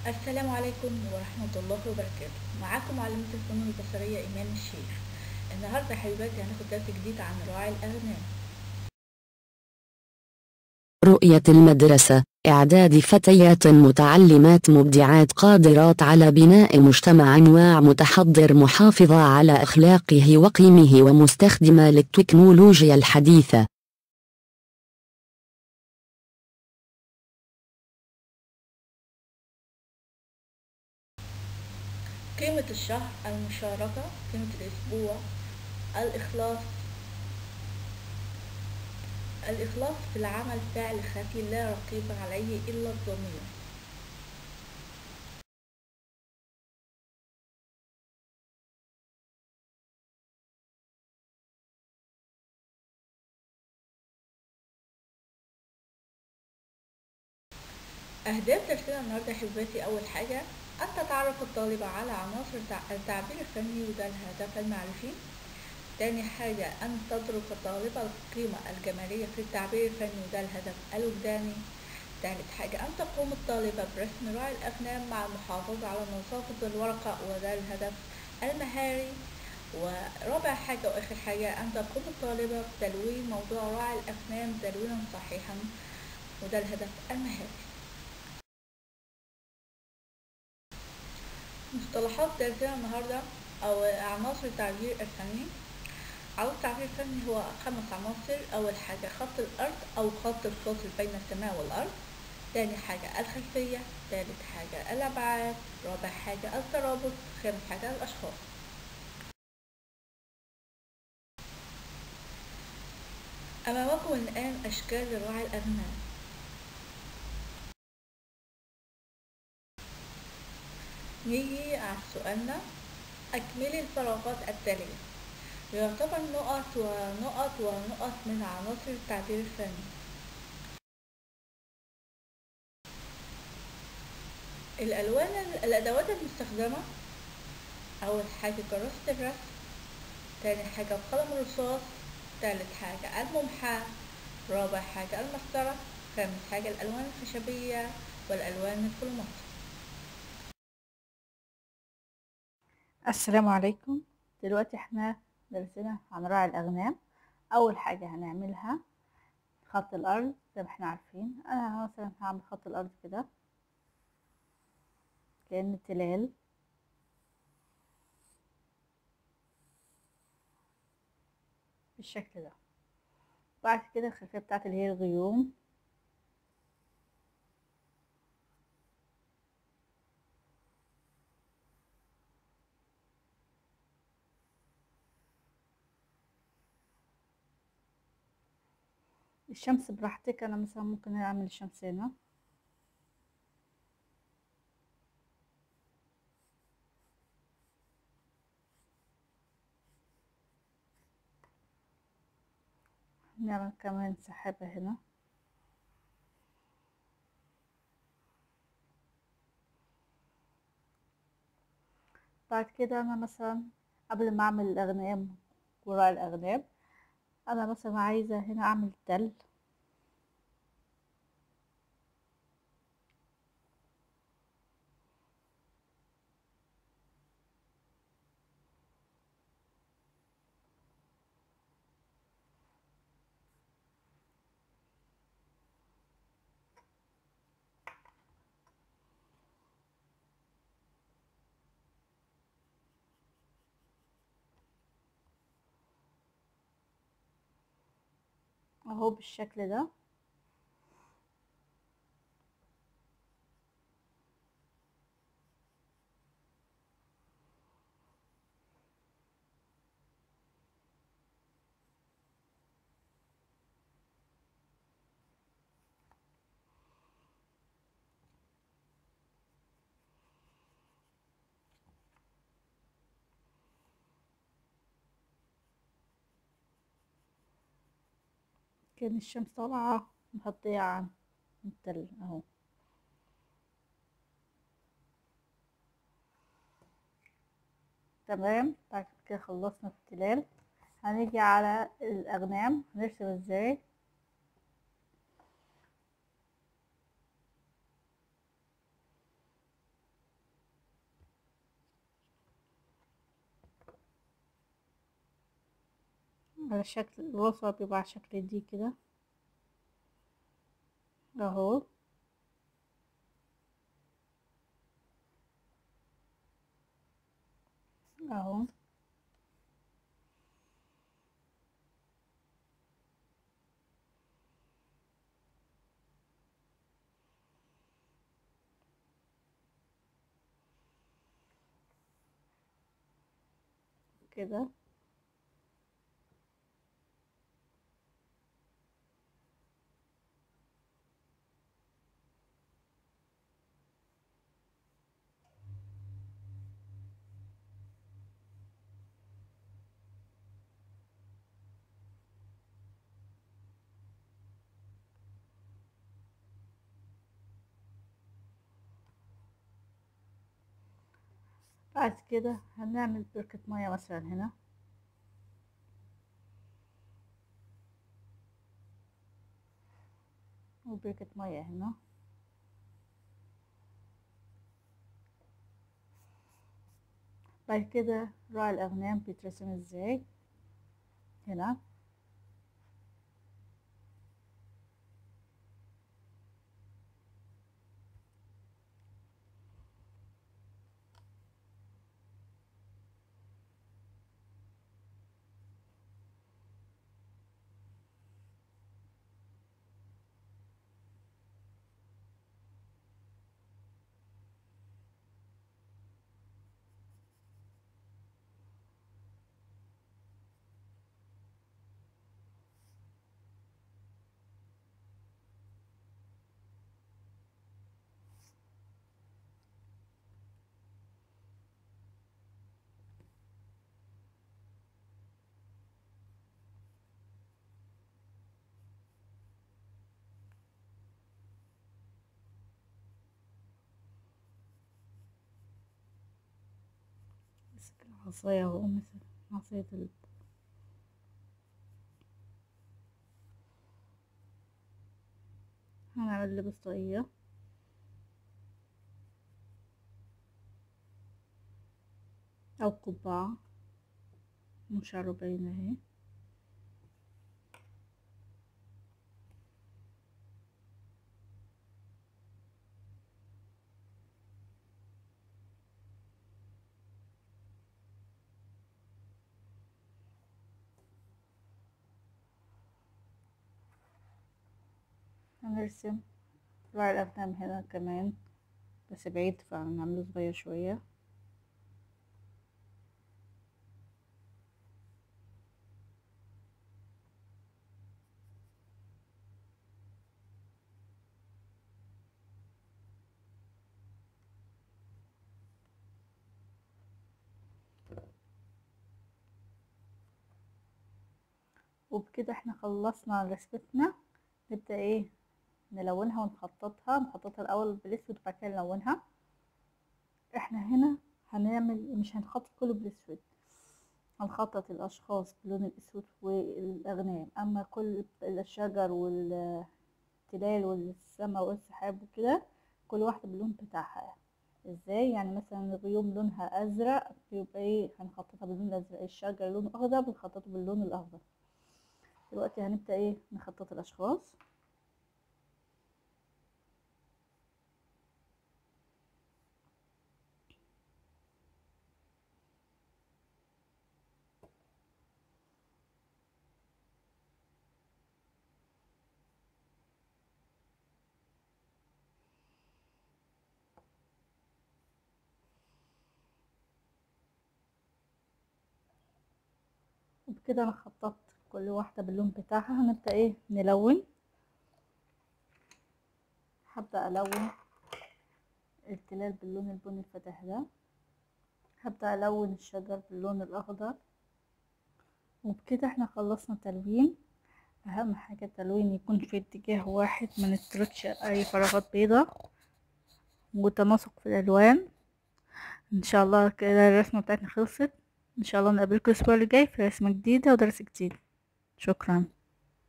السلام عليكم ورحمة الله وبركاته معاكم معلمة الفنون البصرية إيمان الشيخ النهاردة يا حبيباتي هناخد درس جديد عن راعي الأغنام رؤية المدرسة إعداد فتيات متعلمات مبدعات قادرات على بناء مجتمع واع متحضر محافظة على أخلاقه وقيمه ومستخدمة للتكنولوجيا الحديثة قيمة الشهر المشاركة قيمة الأسبوع الإخلاص الإخلاص في العمل فعل خفي لا رقيب عليه إلا الضمير أهداف درسنا النهاردة يا حبيباتي أول حاجة أن تتعرف الطالبة على عناصر تع- التعبير الفني وده الهدف المعرفي تاني حاجة أن تدرك الطالبة القيمة الجمالية في التعبير الفني وده الهدف الوجداني تالت حاجة أن تقوم الطالبة برسم راعي الأغنام مع المحافظة على نظافة الورقة وده الهدف المهاري ورابع حاجة وآخر حاجة أن تقوم الطالبة بتلوين موضوع راعي الأغنام تلوينا صحيحا وده الهدف المهاري مصطلحات درسنا النهاردة أو عناصر التعبير الفني أو التعبير الفني هو خمس عناصر أول حاجة خط الأرض أو خط الفاصل بين السماء والأرض تاني حاجة الخلفية تالت حاجة الأبعاد رابع حاجة الترابط خامس حاجة الأشخاص أمامكم الآن أشكال راعي الأغنام نيجي على سؤالنا أكملي الفراغات التالية يعتبر نقط ونقط ونقط من عناصر التعبير الفني الألوان الأدوات المستخدمة أول حاجة كراسة الرسم تاني حاجة قلم الرصاص تالت حاجة الممحى رابع حاجة المسطرة خامس حاجة الألوان الخشبية والألوان الفلومات السلام عليكم دلوقتي احنا درسنا عن راعي الأغنام أول حاجة هنعملها خط الأرض زي ما احنا عارفين أنا مثلا هعمل خط الأرض كده كأن تلال بالشكل ده بعد كده الخلفية بتاعتي اللي هي الغيوم الشمس براحتك انا مثلا ممكن اعمل الشمس هنا نعمل كمان سحابة هنا بعد كده انا مثلا قبل ما اعمل الاغنام وراء الاغنام انا مثلا عايزة هنا اعمل تل اهو بالشكل ده كان الشمس طالعة مغطية عن التل اهو تمام بعد كده خلصنا التلال هنيجي على الأغنام هنرسم ازاي على شكل الوسط بيبقى على شكل دي كده اهو اهو كده بعد كده هنعمل بركة مية مثلا هنا وبركة مية هنا بعد كده راعي الأغنام بيترسم ازاي هنا مسك العصاية اهو مسك عصاية ال هنعمل لبس طاقية أو قبعة وشعره باين اهي هنرسم راعي الأغنام هنا كمان بس بعيد فهنعمله صغير شوية وبكده احنا خلصنا رسمتنا نبدأ ايه نلونها ونخططها نخططها الأول بالأسود وبعد كده نلونها احنا هنا هنعمل مش هنخطط كله بالأسود هنخطط الأشخاص باللون الأسود والأغنام أما كل الشجر والتلال والسماء والسحاب وكده كل واحدة باللون بتاعها ازاي يعني مثلا الغيوم لونها أزرق يبقى ايه هنخططها باللون الأزرق الشجر لونه أخضر بنخططه باللون الأخضر دلوقتي هنبدأ ايه نخطط الأشخاص وبكده انا خططت كل واحدة باللون بتاعها هنبدأ ايه نلون هبدأ ألون التلال باللون البني الفاتح ده هبدأ ألون الشجر باللون الأخضر وبكده احنا خلصنا تلوين أهم حاجة التلوين يكون في اتجاه واحد ما نتركش أي فراغات بيضة وتناسق في الألوان إن شاء الله كده الرسمة بتاعتنا خلصت إن شاء الله نقابلكم الأسبوع اللي جاي في رسمة جديدة ودرس جديد شكرا